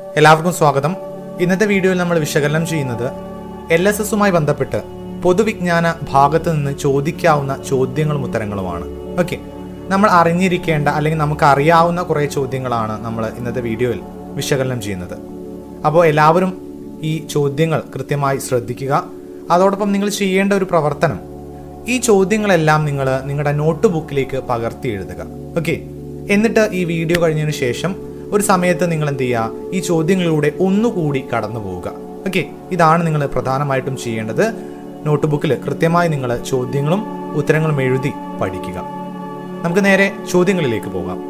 എല്ലാവർക്കും സ്വാഗതം ഇന്നത്തെ വീഡിയോയിൽ നമ്മൾ വിശകലനം ചെയ്യുന്നത് എൽ എസ് എസുമായി ബന്ധപ്പെട്ട് പൊതുവിജ്ഞാന ഭാഗത്ത് നിന്ന് ചോദിക്കാവുന്ന ചോദ്യങ്ങളും ഉത്തരങ്ങളുമാണ് ഓക്കെ നമ്മൾ അറിഞ്ഞിരിക്കേണ്ട അല്ലെങ്കിൽ നമുക്ക് അറിയാവുന്ന കുറേ ചോദ്യങ്ങളാണ് നമ്മൾ ഇന്നത്തെ വീഡിയോയിൽ വിശകലനം ചെയ്യുന്നത് അപ്പോൾ എല്ലാവരും ഈ ചോദ്യങ്ങൾ കൃത്യമായി ശ്രദ്ധിക്കുക അതോടൊപ്പം നിങ്ങൾ ചെയ്യേണ്ട ഒരു പ്രവർത്തനം ഈ ചോദ്യങ്ങളെല്ലാം നിങ്ങൾ നിങ്ങളുടെ നോട്ട് ബുക്കിലേക്ക് പകർത്തി എഴുതുക ഓക്കെ എന്നിട്ട് ഈ വീഡിയോ കഴിഞ്ഞതിന് ശേഷം ഒരു സമയത്ത് നിങ്ങൾ എന്ത് ചെയ്യുക ഈ ചോദ്യങ്ങളിലൂടെ ഒന്നുകൂടി കടന്നു പോവുക ഓക്കെ ഇതാണ് നിങ്ങൾ പ്രധാനമായിട്ടും ചെയ്യേണ്ടത് നോട്ട് ബുക്കിൽ കൃത്യമായി നിങ്ങൾ ചോദ്യങ്ങളും ഉത്തരങ്ങളും എഴുതി പഠിക്കുക നമുക്ക് നേരെ ചോദ്യങ്ങളിലേക്ക് പോകാം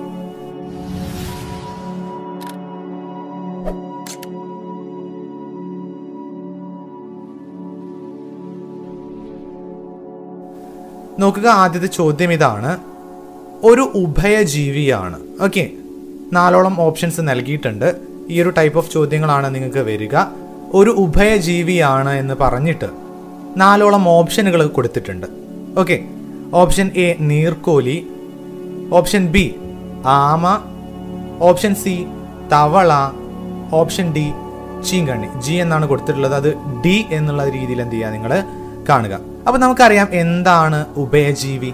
നോക്കുക ആദ്യത്തെ ചോദ്യം ഇതാണ് ഒരു ഉഭയജീവിയാണ് ഓക്കെ നാലോളം ഓപ്ഷൻസ് നൽകിയിട്ടുണ്ട് ഈ ഒരു ടൈപ്പ് ഓഫ് ചോദ്യങ്ങളാണ് നിങ്ങൾക്ക് വരിക ഒരു ഉഭയജീവിയാണ് എന്ന് പറഞ്ഞിട്ട് നാലോളം ഓപ്ഷനുകൾ കൊടുത്തിട്ടുണ്ട് ഓക്കെ ഓപ്ഷൻ എ നീർക്കോലി ഓപ്ഷൻ ബി ആമ ഓപ്ഷൻ സി തവള ഓപ്ഷൻ ഡി ചീങ്കണ്ണി ജി എന്നാണ് കൊടുത്തിട്ടുള്ളത് അത് ഡി എന്നുള്ള രീതിയിൽ എന്ത് ചെയ്യുക നിങ്ങൾ കാണുക അപ്പൊ നമുക്കറിയാം എന്താണ് ഉഭയജീവി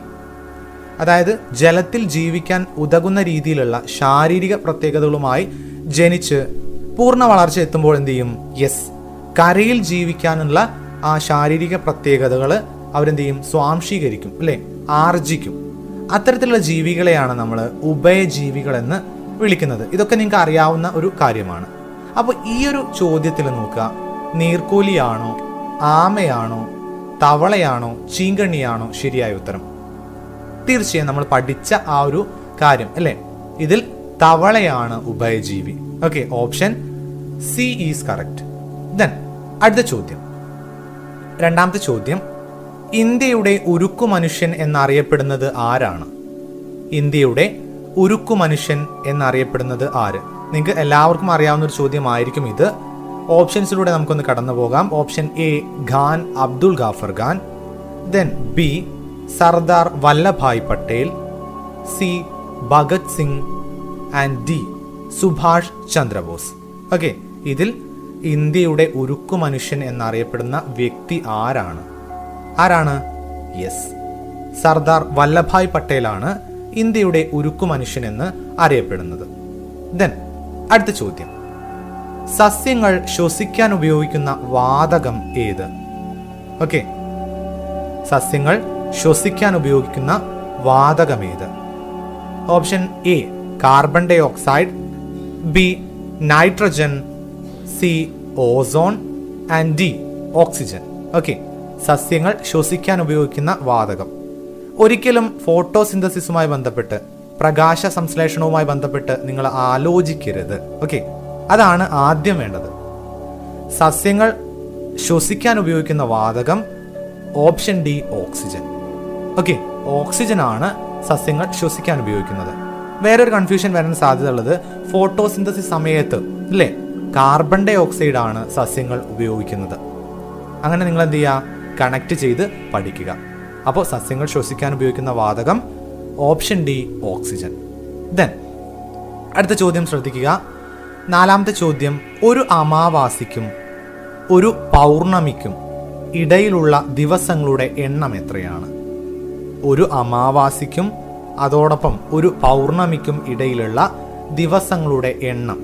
അതായത് ജലത്തിൽ ജീവിക്കാൻ ഉതകുന്ന രീതിയിലുള്ള ശാരീരിക പ്രത്യേകതകളുമായി ജനിച്ച് പൂർണ്ണ വളർച്ച എത്തുമ്പോൾ എന്ത് ചെയ്യും യെസ് കരയിൽ ജീവിക്കാനുള്ള ആ ശാരീരിക പ്രത്യേകതകൾ അവരെന്ത് ചെയ്യും സ്വാംശീകരിക്കും അല്ലെ ആർജിക്കും അത്തരത്തിലുള്ള ജീവികളെയാണ് നമ്മൾ ഉഭയജീവികൾ എന്ന് വിളിക്കുന്നത് ഇതൊക്കെ നിങ്ങൾക്ക് അറിയാവുന്ന ഒരു കാര്യമാണ് അപ്പോൾ ഈ ഒരു ചോദ്യത്തിൽ നോക്കുക നീർക്കോലിയാണോ ആമയാണോ തവളയാണോ ചീങ്കണ്ണിയാണോ ശരിയായ ഉത്തരം തീർച്ചയായും നമ്മൾ പഠിച്ച ആ ഒരു കാര്യം അല്ലേ ഇതിൽ തവളയാണ് ഉഭയജീവി okay option C is correct then അടുത്ത ചോദ്യം രണ്ടാമത്തെ ചോദ്യം ഇന്ത്യയുടെ ഉരുക്കു മനുഷ്യൻ എന്നറിയപ്പെടുന്നത് ആരാണ് ഇന്ത്യയുടെ ഉരുക്കു മനുഷ്യൻ എന്നറിയപ്പെടുന്നത് ആര് നിങ്ങൾക്ക് എല്ലാവർക്കും അറിയാവുന്ന ഒരു ചോദ്യമായിരിക്കും ഇത് ഓപ്ഷൻസിലൂടെ നമുക്കൊന്ന് കടന്നു പോകാം option A Khan Abdul Ghaffar Khan then B Sardar Vallabhbhai Patel C Bhagat Singh and D Subhash Chandrabose okay ഇതിൽ ഇന്ത്യയുടെ ഉരുക്കു മനുഷ്യൻ എന്നറിയപ്പെടുന്ന വ്യക്തി ആരാണ് ആരാണ് യെസ് സർദാർ വല്ലഭായ് പട്ടേലാണ് ഇന്ത്യയുടെ ഉരുക്കു മനുഷ്യൻ എന്ന് അറിയപ്പെടുന്നത് ദെൻ അടുത്ത ചോദ്യം സസ്യങ്ങൾ ശ്വസിക്കാൻ ഉപയോഗിക്കുന്ന വാതകം ഏത് ഓക്കെ സസ്യങ്ങൾ ശ്വസിക്കാൻ ഉപയോഗിക്കുന്ന വാതകം ഏത് option A carbon dioxide B nitrogen C ozone and D oxygen okay സസ്യങ്ങൾ ശ്വസിക്കാൻ ഉപയോഗിക്കുന്ന വാതകം ഒരിക്കലും ഫോട്ടോസിന്തസിസുമായി ബന്ധപ്പെട്ട് പ്രകാശ സംശ്ലേഷണവുമായി ബന്ധപ്പെട്ട് നിങ്ങൾ ആലോചിക്കരുത് ഓക്കെ അതാണ് ആദ്യം വേണ്ടത് സസ്യങ്ങൾ ശ്വസിക്കാൻ ഉപയോഗിക്കുന്ന വാതകം option D oxygen okay oxygen ആണ് സസ്യങ്ങൾ ശ്വസിക്കാൻ ഉപയോഗിക്കുന്നത് വേറൊരു കൺഫ്യൂഷൻ വരാൻ സാധ്യതയുള്ളത് ഫോട്ടോസിന്തസിസ് സമയത്ത് അല്ലേ കാർബൺ ഡൈ ഓക്സൈഡ് ആണ് സസ്യങ്ങൾ ഉപയോഗിക്കുന്നത് അങ്ങനെ നിങ്ങൾ എന്ത് ചെയ്യുക കണക്ട് ചെയ്ത് പഠിക്കുക അപ്പോൾ സസ്യങ്ങൾ ശ്വസിക്കാൻ ഉപയോഗിക്കുന്ന വാതകം ഓപ്ഷൻ ഡി ഓക്സിജൻ ദെൻ അടുത്ത ചോദ്യം ശ്രദ്ധിക്കുക നാലാമത്തെ ചോദ്യം ഒരു അമാവാസിക്കും ഒരു പൗർണമിക്കും ഇടയിലുള്ള ദിവസങ്ങളുടെ എണ്ണം എത്രയാണ് ഒരു അമാവാസിക്കും അതോടൊപ്പം ഒരു പൗർണമിക്കും ഇടയിലുള്ള ദിവസങ്ങളുടെ എണ്ണം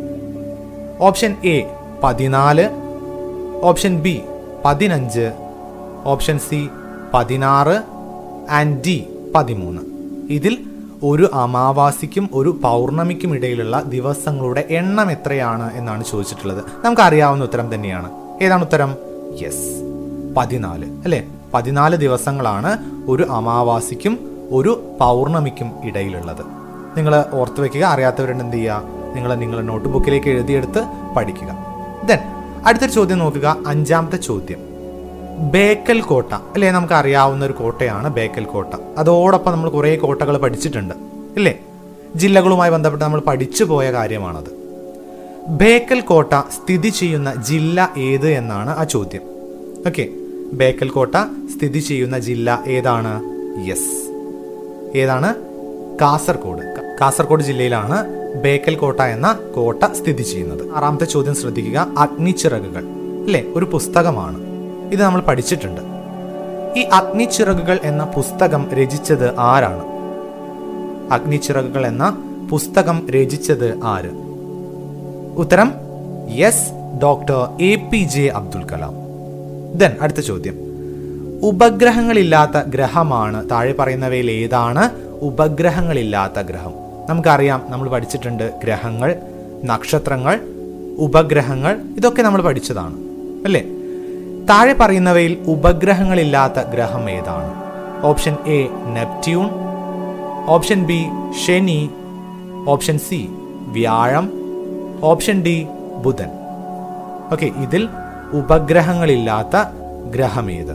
ഓപ്ഷൻ എ പതിനാല് ഓപ്ഷൻ ബി പതിനഞ്ച് ഓപ്ഷൻ സി പതിനാറ് ആൻഡ് ഡി പതിമൂന്ന് ഇതിൽ ഒരു അമാവാസിക്കും ഒരു പൗർണമിക്കും ഇടയിലുള്ള ദിവസങ്ങളുടെ എണ്ണം എത്രയാണ് എന്നാണ് ചോദിച്ചിട്ടുള്ളത് നമുക്ക് അറിയാവുന്ന ഉത്തരം തന്നെയാണ് ഏതാണ് ഉത്തരം യെസ് പതിനാല് അല്ലെ പതിനാല് ദിവസങ്ങളാണ് ഒരു അമാവാസിക്കും ഒരു പൗർണമിക്കും ഇടയിലുള്ളത് നിങ്ങൾ ഓർത്തു വെക്കുക അറിയാത്തവരുണ്ട് എന്ത് ചെയ്യുക നിങ്ങൾ നിങ്ങളുടെ നോട്ട് ബുക്കിലേക്ക് എഴുതിയെടുത്ത് പഠിക്കുക ദെൻ അടുത്തൊരു ചോദ്യം നോക്കുക അഞ്ചാമത്തെ ചോദ്യം ബേക്കൽ കോട്ട അല്ലേ നമുക്ക് അറിയാവുന്ന ഒരു കോട്ടയാണ് ബേക്കൽ കോട്ട അതോടൊപ്പം നമ്മൾ കുറേ കോട്ടകൾ പഠിച്ചിട്ടുണ്ട് ഇല്ലേ ജില്ലകളുമായി ബന്ധപ്പെട്ട് നമ്മൾ പഠിച്ചു പോയ കാര്യമാണത് ബേക്കൽ കോട്ട സ്ഥിതി ചെയ്യുന്ന ജില്ല ഏത് എന്നാണ് ആ ചോദ്യം ഓക്കെ ബേക്കൽ കോട്ട സ്ഥിതി ചെയ്യുന്ന ജില്ല ഏതാണ് യെസ് ഏതാണ് കാസർഗോഡ് കാസർഗോഡ് ജില്ലയിലാണ് ബേക്കൽ കോട്ട എന്ന കോട്ട സ്ഥിതി ചെയ്യുന്നത് ആറാമത്തെ ചോദ്യം ശ്രദ്ധിക്കുക അഗ്നിച്ചിറകുകൾ അല്ലേ ഒരു പുസ്തകമാണ് ഇത് നമ്മൾ പഠിച്ചിട്ടുണ്ട് ഈ അഗ്നിച്ചിറകുകൾ എന്ന പുസ്തകം രചിച്ചത് ആരാണ് അഗ്നിച്ചിറകുകൾ എന്ന പുസ്തകം രചിച്ചത് ആര് ഉത്തരം yes doctor A P J Abdul Kalam then അടുത്ത ചോദ്യം ഉപഗ്രഹങ്ങളില്ലാത്ത ഗ്രഹമാണ് താഴെ പറയുന്നവയിൽ ഏതാണ് ഉപഗ്രഹങ്ങളില്ലാത്ത ഗ്രഹം നമുക്കറിയാം നമ്മൾ പഠിച്ചിട്ടുണ്ട് ഗ്രഹങ്ങൾ നക്ഷത്രങ്ങൾ ഉപഗ്രഹങ്ങൾ ഇതൊക്കെ നമ്മൾ പഠിച്ചതാണ് അല്ലേ താഴെ പറയുന്നവയിൽ ഉപഗ്രഹങ്ങളില്ലാത്ത ഗ്രഹം ഏതാണ് option A Neptune option B ശനി ഓപ്ഷൻ സി വ്യാഴം ഓപ്ഷൻ ഡി ബുധൻ ഓക്കെ ഇതിൽ ഉപഗ്രഹങ്ങളില്ലാത്ത ഗ്രഹമേത്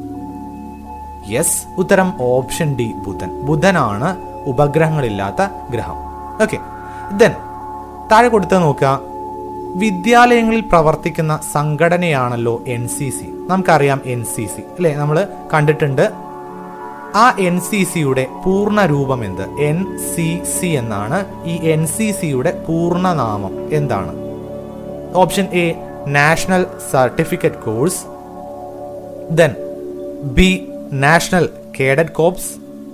യെസ് ഉത്തരം ഓപ്ഷൻ ഡി ബുധൻ ബുധനാണ് ഉപഗ്രഹങ്ങളില്ലാത്ത ഗ്രഹം ഓക്കെ ദെൻ താഴെ കൊടുത്ത് നോക്കുക വിദ്യാലയങ്ങളിൽ പ്രവർത്തിക്കുന്ന സംഘടനയാണല്ലോ എൻ സി സി നമുക്കറിയാം എൻ സി സി അല്ലേ നമ്മൾ കണ്ടിട്ടുണ്ട് ആ എൻ സി സിയുടെ പൂർണ്ണ രൂപം എന്ത് എൻ സി സി എന്നാണ് ഈ എൻ സി സിയുടെ പൂർണ്ണനാമം എന്താണ് option A national certificate course then B national cadet corps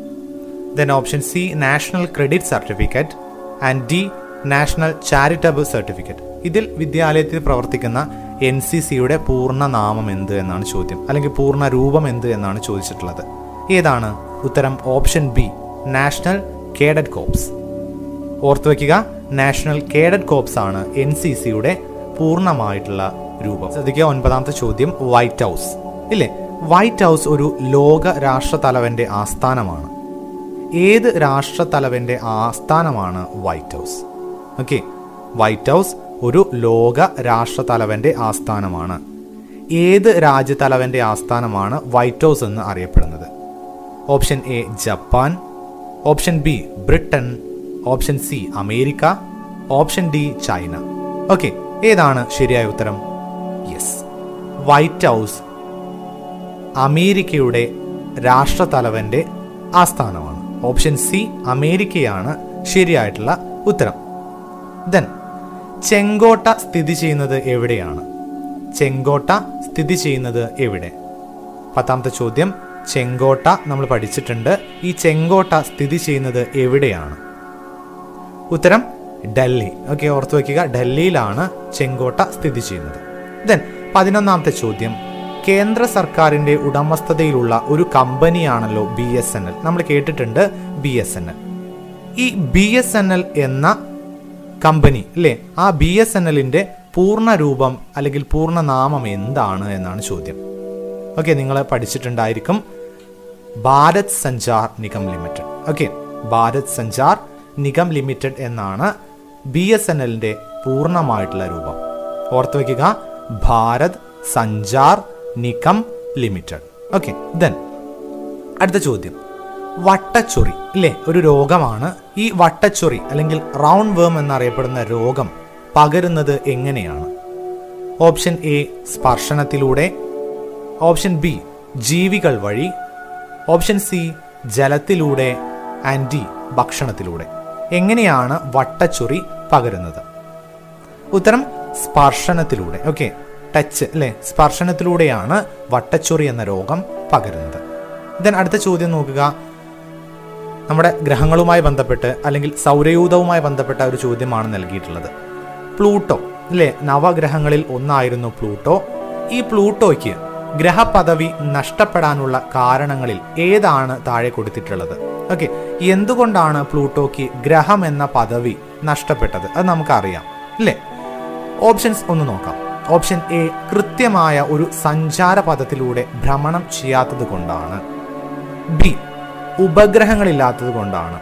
then option C national credit certificate and D national charitable certificate ഇതിൽ വിദ്യാലയത്തിൽ പ്രവർത്തിക്കുന്ന എൻ സി സിയുടെ പൂർണ്ണ നാമം എന്ത് എന്നാണ് ചോദ്യം അല്ലെങ്കിൽ പൂർണ്ണ രൂപം എന്ത് എന്നാണ് ചോദിച്ചിട്ടുള്ളത് ഏതാണ് ഉത്തരം option B national cadet corps ഓർത്തു വയ്ക്കുക നാഷണൽ കേഡറ്റ് കോപ്സ് ആണ് എൻ സി സിയുടെ പൂർണ്ണമായിട്ടുള്ള രൂപം ശ്രദ്ധിക്കുക ഒൻപതാമത്തെ ചോദ്യം വൈറ്റ് ഹൗസ് ഇല്ലേ വൈറ്റ് ഹൗസ് ഒരു ലോക രാഷ്ട്രതലവന്റെ ആസ്ഥാനമാണ് ഏത് രാഷ്ട്രതലവന്റെ ആസ്ഥാനമാണ് white house okay white house ഒരു ലോക രാഷ്ട്രതലവന്റെ ആസ്ഥാനമാണ് ഏത് രാജ്യതലവന്റെ ആസ്ഥാനമാണ് വൈറ്റ് ഹൗസ് എന്ന് അറിയപ്പെടുന്നത് option A Japan option B Britain option C America option D China okay ഏതാണ് ശരിയായ ഉത്തരം യെസ് വൈറ്റ് ഹൗസ് അമേരിക്കയുടെ രാഷ്ട്രതലവന്റെ ആസ്ഥാനമാണ് ഓപ്ഷൻ സി അമേരിക്കയാണ് ശരിയായിട്ടുള്ള ഉത്തരം ദെൻ ചെങ്കോട്ട സ്ഥിതി ചെയ്യുന്നത് എവിടെയാണ് ചെങ്കോട്ട സ്ഥിതി ചെയ്യുന്നത് എവിടെ പത്താമത്തെ ചോദ്യം ചെങ്കോട്ട നമ്മൾ പഠിച്ചിട്ടുണ്ട് ഈ ചെങ്കോട്ട സ്ഥിതി ചെയ്യുന്നത് എവിടെയാണ് ഉത്തരം ഡൽഹി ഓക്കെ ഓർത്തു വയ്ക്കുക ഡൽഹിയിലാണ് ചെങ്കോട്ട സ്ഥിതി ചെയ്യുന്നത് ദെൻ പതിനൊന്നാമത്തെ ചോദ്യം കേന്ദ്ര സർക്കാരിന്റെ ഉടമസ്ഥതയിലുള്ള ഒരു കമ്പനിയാണല്ലോ ബി എസ് എൻ എൽ നമ്മൾ കേട്ടിട്ടുണ്ട് ബി എസ് എൻ എൽ ഈ ബി എസ് എൻ എൽ എന്ന കമ്പനി അല്ലേ ആ ബി എസ് എൻ എല്ലിന്റെ പൂർണ്ണ രൂപം അല്ലെങ്കിൽ പൂർണ്ണ നാമം എന്താണ് എന്നാണ് ചോദ്യം ഓക്കെ നിങ്ങൾ പഠിച്ചിട്ടുണ്ടായിരിക്കും Bharat Sanchar Nigam limited okay Bharat Sanchar Nigam limited എന്നാണ് ബി എസ് എൻ എല്ലിന്റെ പൂർണ്ണമായിട്ടുള്ള രൂപം ഓർത്തു വയ്ക്കുക Bharat Sanchar Nigam limited okay then അടുത്ത ചോദ്യം വട്ടച്ചൊറി ഇല്ലേ ഒരു രോഗമാണ് ഈ വട്ടച്ചൊറി അല്ലെങ്കിൽ റൗണ്ട് വേം എന്നറിയപ്പെടുന്ന രോഗം പകരുന്നത് എങ്ങനെയാണ് ഓപ്ഷൻ എ സ്പർശനത്തിലൂടെ ഓപ്ഷൻ ബി ജീവികൾ വഴി ഓപ്ഷൻ സി ജലത്തിലൂടെ ആൻഡ് ഡി ഭക്ഷണത്തിലൂടെ എങ്ങനെയാണ് വട്ടച്ചൊറി പകരുന്നത് ഉത്തരം സ്പർശനത്തിലൂടെ ഓക്കെ ടച്ച് അല്ലേ സ്പർശനത്തിലൂടെയാണ് വട്ടച്ചൊറി എന്ന രോഗം പകരുന്നത് ദെൻ അടുത്ത ചോദ്യം നോക്കുക നമ്മുടെ ഗ്രഹങ്ങളുമായി ബന്ധപ്പെട്ട് അല്ലെങ്കിൽ സൗരയൂഥവുമായി ബന്ധപ്പെട്ട ഒരു ചോദ്യമാണ് നൽകിയിട്ടുള്ളത് പ്ലൂട്ടോ അല്ലേ നവഗ്രഹങ്ങളിൽ ഒന്നായിരുന്നു പ്ലൂട്ടോ ഈ പ്ലൂട്ടോയ്ക്ക് ഗ്രഹപദവി നഷ്ടപ്പെടാനുള്ള കാരണങ്ങളിൽ ഏതാണ് താഴെ കൊടുത്തിട്ടുള്ളത് ഓക്കെ എന്തുകൊണ്ടാണ് പ്ലൂട്ടോയ്ക്ക് ഗ്രഹം എന്ന പദവി നഷ്ടപ്പെട്ടത് അത് നമുക്കറിയാം അല്ലേ ഓപ്ഷൻസ് ഒന്ന് നോക്കാം ഓപ്ഷൻ എ കൃത്യമായ ഒരു സഞ്ചാര പദത്തിലൂടെ ഭ്രമണം ചെയ്യാത്തത് കൊണ്ടാണ് ബി ഉപഗ്രഹങ്ങളില്ലാത്തത് കൊണ്ടാണ്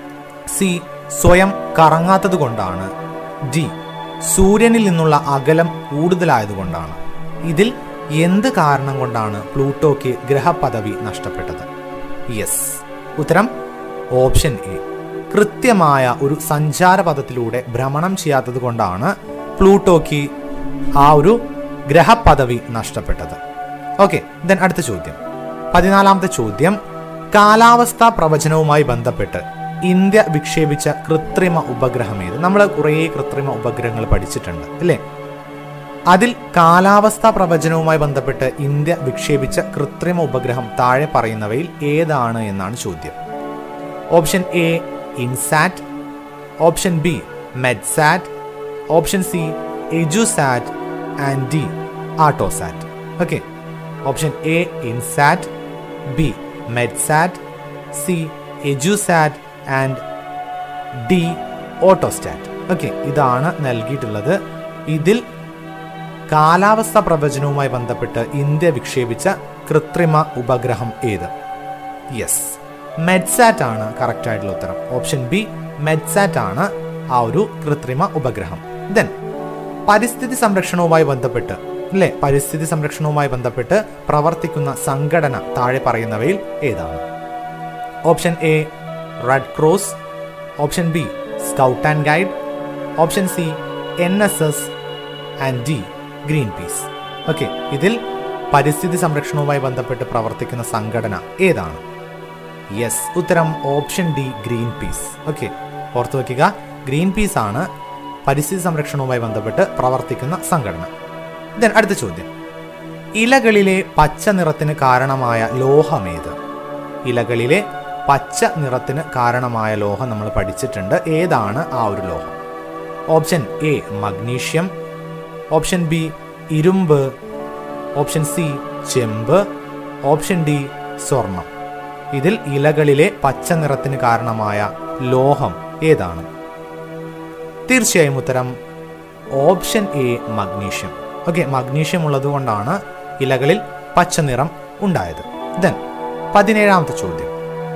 സി സ്വയം കറങ്ങാത്തത് കൊണ്ടാണ് ഡി സൂര്യനിൽ നിന്നുള്ള അകലം കൂടുതലായതുകൊണ്ടാണ് ഇതിൽ എന്ത് കാരണം കൊണ്ടാണ് പ്ലൂട്ടോയ്ക്ക് ഗ്രഹപദവി നഷ്ടപ്പെട്ടത് യെസ് ഉത്തരം ഓപ്ഷൻ എ കൃത്യമായ ഒരു സഞ്ചാര പദത്തിലൂടെ ഭ്രമണം ചെയ്യാത്തത് കൊണ്ടാണ് പ്ലൂട്ടോയ്ക്ക് ആ ഒരു ഗ്രഹപദവി നഷ്ടപ്പെട്ടത് ഓക്കെ ദെൻ അടുത്ത ചോദ്യം പതിനാലാമത്തെ ചോദ്യം കാലാവസ്ഥാ പ്രവചനവുമായി ബന്ധപ്പെട്ട് ഇന്ത്യ വിക്ഷേപിച്ച കൃത്രിമ ഉപഗ്രഹം ഏത് നമ്മൾ കുറേ കൃത്രിമ ഉപഗ്രഹങ്ങൾ പഠിച്ചിട്ടുണ്ട് അല്ലേ അതിൽ കാലാവസ്ഥാ പ്രവചനവുമായി ബന്ധപ്പെട്ട് ഇന്ത്യ വിക്ഷേപിച്ച കൃത്രിമ ഉപഗ്രഹം താഴെ പറയുന്നവയിൽ ഏതാണ് എന്നാണ് ചോദ്യം option A INSAT option B MEDSAT option C EDUSAT and D autosat okay option A INSAT B MEDSAT C EDUSAT and D autostat okay ഇതാണ് നൽകിയിട്ടുള്ളത് ഇതിൽ കാലാവസ്ഥ പ്രവചനവുമായി ബന്ധപ്പെട്ട് ഇന്ത്യ വിക്ഷേപിച്ച കൃത്രിമ ഉപഗ്രഹം ഏത് യെസ് മെഡ്സാറ്റ് ആണ് കറക്റ്റ് ആയിട്ടുള്ള ഉത്തരം ഓപ്ഷൻ ബി മെഡ്സാറ്റ് ആണ് ആ ഒരു കൃത്രിമ ഉപഗ്രഹം ദെൻ പരിസ്ഥിതി സംരക്ഷണവുമായി ബന്ധപ്പെട്ട് അല്ലേ പരിസ്ഥിതി സംരക്ഷണവുമായി ബന്ധപ്പെട്ട് പ്രവർത്തിക്കുന്ന സംഘടന താഴെ പറയുന്നവയിൽ ഏതാണ് option A red cross option B scout and guide option C N S S and D Greenpeace okay ഇതിൽ പരിസ്ഥിതി സംരക്ഷണവുമായി ബന്ധപ്പെട്ട് പ്രവർത്തിക്കുന്ന സംഘടന ഏതാണ് യെസ് ഉത്തരം option D Greenpeace okay ഓർത്തു വയ്ക്കുക ഗ്രീൻ പീസ് ആണ് പരിസ്ഥിതി സംരക്ഷണവുമായി ബന്ധപ്പെട്ട് പ്രവർത്തിക്കുന്ന സംഘടന ദെൻ അടുത്ത ചോദ്യം ഇലകളിലെ പച്ച നിറത്തിന് കാരണമായ ലോഹമേത് ഇലകളിലെ പച്ച നിറത്തിന് കാരണമായ ലോഹം നമ്മൾ പഠിച്ചിട്ടുണ്ട് ഏതാണ് ആ ഒരു ലോഹം option A magnesium option B ഇരുമ്പ് ഓപ്ഷൻ സി ചെമ്പ് ഓപ്ഷൻ ഡി സ്വർണം ഇതിൽ ഇലകളിലെ പച്ച നിറത്തിന് കാരണമായ ലോഹം ഏതാണ് തീർച്ചയായും ഉത്തരം option A magnesium okay magnesium ഉള്ളതുകൊണ്ടാണ് ഇലകളിൽ പച്ച നിറം ഉണ്ടായത് ദെൻ പതിനേഴാമത്തെ ചോദ്യം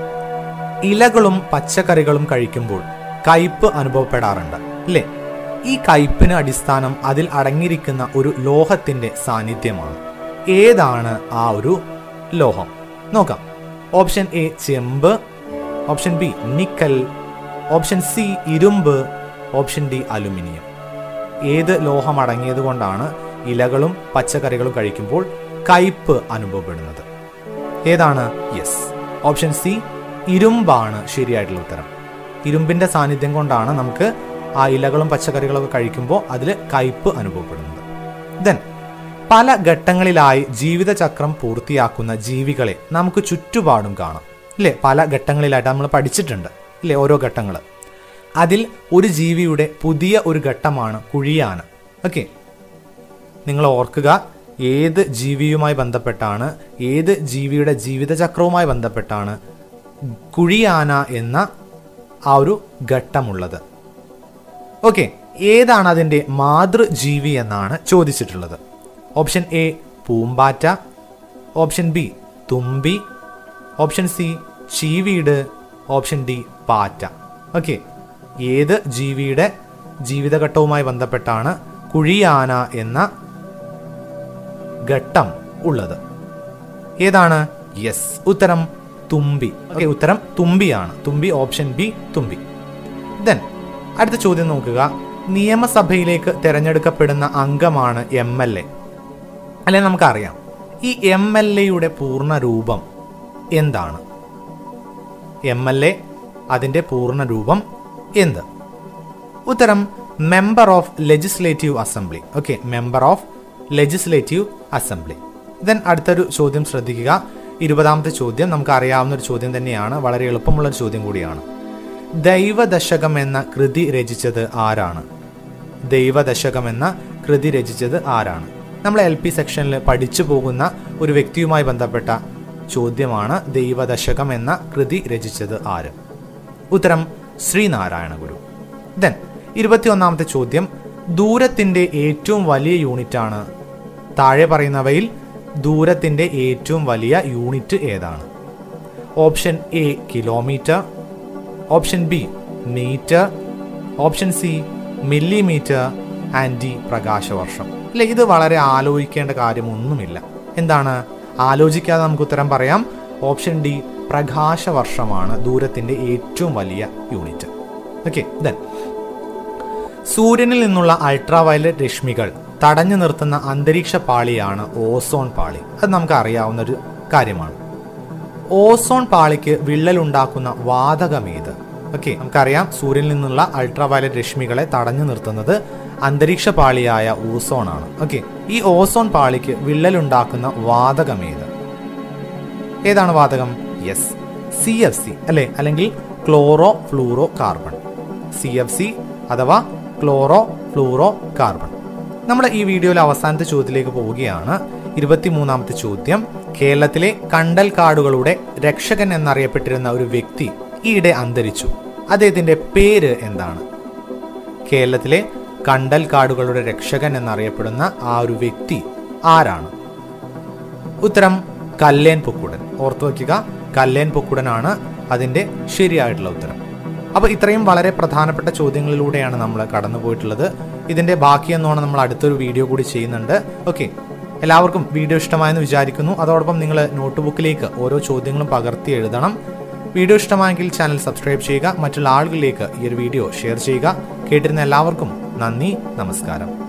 ഇലകളും പച്ചക്കറികളും കഴിക്കുമ്പോൾ കയ്പ് അനുഭവപ്പെടാറുണ്ട് അല്ലേ ഈ കയ്പിന് അടിസ്ഥാനം അതിൽ അടങ്ങിയിരിക്കുന്ന ഒരു ലോഹത്തിന്റെ സാന്നിധ്യമാണ് ഏതാണ് ആ ഒരു ലോഹം നോക്കാം ഓപ്ഷൻ എ ചെമ്പ് option B nickel option C ഇരുമ്പ് ഓപ്ഷൻ ഡി അലുമിനിയം ഏത് ലോഹം അടങ്ങിയത് കൊണ്ടാണ് ഇലകളും പച്ചക്കറികളും കഴിക്കുമ്പോൾ കയ്പ് അനുഭവപ്പെടുന്നത് ഏതാണ് യെസ് ഓപ്ഷൻ സി ഇരുമ്പാണ് ശരിയായിട്ടുള്ള ഉത്തരം ഇരുമ്പിന്റെ സാന്നിധ്യം കൊണ്ടാണ് നമുക്ക് ആ ഇലകളും പച്ചക്കറികളൊക്കെ കഴിക്കുമ്പോൾ അതിൽ കയ്പ് അനുഭവപ്പെടുന്നത് ദെൻ പല ഘട്ടങ്ങളിലായി ജീവിതചക്രം പൂർത്തിയാക്കുന്ന ജീവികളെ നമുക്ക് ചുറ്റുപാടും കാണാം ഇല്ലേ പല ഘട്ടങ്ങളിലായിട്ട് നമ്മൾ പഠിച്ചിട്ടുണ്ട് ഇല്ലേ ഓരോ ഘട്ടങ്ങൾ അതിൽ ഒരു ജീവിയുടെ പുതിയ ഒരു ഘട്ടമാണ് കുഴിയാന ഓക്കെ നിങ്ങൾ ഓർക്കുക ഏത് ജീവിയുമായി ബന്ധപ്പെട്ടാണ് ഏത് ജീവിയുടെ ജീവിതചക്രവുമായി ബന്ധപ്പെട്ടാണ് കുഴിയാന എന്ന ആ ഒരു ഘട്ടമുള്ളത് ഓക്കെ ഏതാണ് അതിൻ്റെ മാതൃജീവി എന്നാണ് ചോദിച്ചിട്ടുള്ളത് ഓപ്ഷൻ എ പൂമ്പാറ്റ ഓപ്ഷൻ ബി തുമ്പി ഓപ്ഷൻ സി ചീവീട് ഓപ്ഷൻ ഡി പാറ്റ ഓക്കെ ഏത് ജീവിയുടെ ജീവിതഘട്ടവുമായി ബന്ധപ്പെട്ടാണ് കുഴിയാന എന്ന ഘട്ടം ഉള്ളത് ഏതാണ് യെസ് ഉത്തരം തുമ്പി ഓക്കെ ഉത്തരം തുമ്പിയാണ് തുമ്പി ഓപ്ഷൻ ബി തുമ്പി ദെൻ അടുത്ത ചോദ്യം നോക്കുക നിയമസഭയിലേക്ക് തിരഞ്ഞെടുക്കപ്പെടുന്ന അംഗമാണ് എം എൽ എ അല്ലെ നമുക്കറിയാം ഈ എം എൽ എയുടെ പൂർണ്ണ രൂപം എന്താണ് എം എൽ എ അതിൻ്റെ പൂർണ്ണ രൂപം എന്ത് ഉത്തരം member of legislative assembly okay member of legislative assembly then അടുത്തൊരു ചോദ്യം ശ്രദ്ധിക്കുക ഇരുപതാമത്തെ ചോദ്യം നമുക്ക് അറിയാവുന്ന ഒരു ചോദ്യം തന്നെയാണ് വളരെ എളുപ്പമുള്ള ഒരു ചോദ്യം കൂടിയാണ് ദൈവദശകം എന്ന കൃതി രചിച്ചത് ആരാണ് ദൈവദശകം എന്ന കൃതി രചിച്ചത് ആരാണ് നമ്മൾ എൽ പി സെക്ഷനിൽ പഠിച്ചു പോകുന്ന ഒരു വ്യക്തിയുമായി ബന്ധപ്പെട്ട ചോദ്യമാണ് ദൈവദശകം എന്ന കൃതി രചിച്ചത് ആര് ഉത്തരം ശ്രീനാരായണ ഗുരു ദെൻ ഇരുപത്തിയൊന്നാമത്തെ ചോദ്യം ദൂരത്തിന്റെ ഏറ്റവും വലിയ യൂണിറ്റാണ് താഴെ പറയുന്നവയിൽ ദൂരത്തിന്റെ ഏറ്റവും വലിയ യൂണിറ്റ് ഏതാണ് option A kilometre option B metre option C millimetre and D പ്രകാശവർഷം അല്ലെ ഇത് വളരെ ആലോചിക്കേണ്ട കാര്യമൊന്നുമില്ല എന്താണ് ആലോചിക്കാതെ നമുക്ക് ഉത്തരം പറയാം ഓപ്ഷൻ ഡി പ്രകാശവർഷമാണ് ദൂരത്തിന്റെ ഏറ്റവും വലിയ യൂണിറ്റ് ഓക്കെ ദെൻ സൂര്യനിൽ നിന്നുള്ള അൾട്രാവയലറ്റ് രശ്മികൾ തടഞ്ഞു നിർത്തുന്ന അന്തരീക്ഷ പാളിയാണ് ഓസോൺ പാളി അത് നമുക്ക് അറിയാവുന്ന ഒരു കാര്യമാണ് ഓസോൺ പാളിക്ക് വിള്ളലുണ്ടാക്കുന്ന വാതകമേത് ഓക്കെ നമുക്കറിയാം സൂര്യനിൽ നിന്നുള്ള അൾട്രാ വയലറ്റ് രശ്മികളെ തടഞ്ഞു നിർത്തുന്നത് അന്തരീക്ഷ പാളിയായ ഓസോൺ ആണ് ഓക്കെ ഈ ഓസോൺ പാളിക്ക് വിള്ളലുണ്ടാക്കുന്ന വാതകമേത് ഏതാണ് വാതകം യെസ് സി എഫ് സി അല്ലെ അല്ലെങ്കിൽ chlorofluorocarbon C F C അഥവാ ക്ലോറോ ഫ്ലൂറോ കാർബൺ നമ്മൾ ഈ വീഡിയോയിലെ അവസാനത്തെ ചോദ്യത്തിലേക്ക് പോവുകയാണ് ഇരുപത്തിമൂന്നാമത്തെ ചോദ്യം കേരളത്തിലെ കണ്ടൽ കാടുകളുടെ രക്ഷകൻ എന്നറിയപ്പെട്ടിരുന്ന ഒരു വ്യക്തി ഈയിടെ അന്തരിച്ചു അദ്ദേഹത്തിന്റെ പേര് എന്താണ് കേരളത്തിലെ കണ്ടൽ കാടുകളുടെ രക്ഷകൻ എന്നറിയപ്പെടുന്ന ആ ഒരു വ്യക്തി ആരാണ് ഉത്തരം കല്ലേൻ പൊക്കുടൻ ഓർത്തു വയ്ക്കുക കല്ലേൻ പൊക്കുടനാണ് അതിന്റെ ശരിയായിട്ടുള്ള ഉത്തരം അപ്പോൾ ഇത്രയും വളരെ പ്രധാനപ്പെട്ട ചോദ്യങ്ങളിലൂടെയാണ് നമ്മൾ കടന്നു പോയിട്ടുള്ളത് ഇതിന്റെ ബാക്കി എന്നോണം നമ്മൾ അടുത്തൊരു വീഡിയോ കൂടി ചെയ്യുന്നുണ്ട് ഓക്കെ എല്ലാവർക്കും വീഡിയോ ഇഷ്ടമായെന്ന് വിചാരിക്കുന്നു അതോടൊപ്പം നിങ്ങൾ നോട്ട്ബുക്കിലേക്ക് ഓരോ ചോദ്യങ്ങളും പകർത്തി എഴുതണം വീഡിയോ ഇഷ്ടമായെങ്കിൽ ചാനൽ സബ്സ്ക്രൈബ് ചെയ്യുക മറ്റുള്ള ആളുകളിലേക്ക് ഈ ഒരു വീഡിയോ ഷെയർ ചെയ്യുക കേട്ടിരുന്ന എല്ലാവർക്കും നന്ദി നമസ്കാരം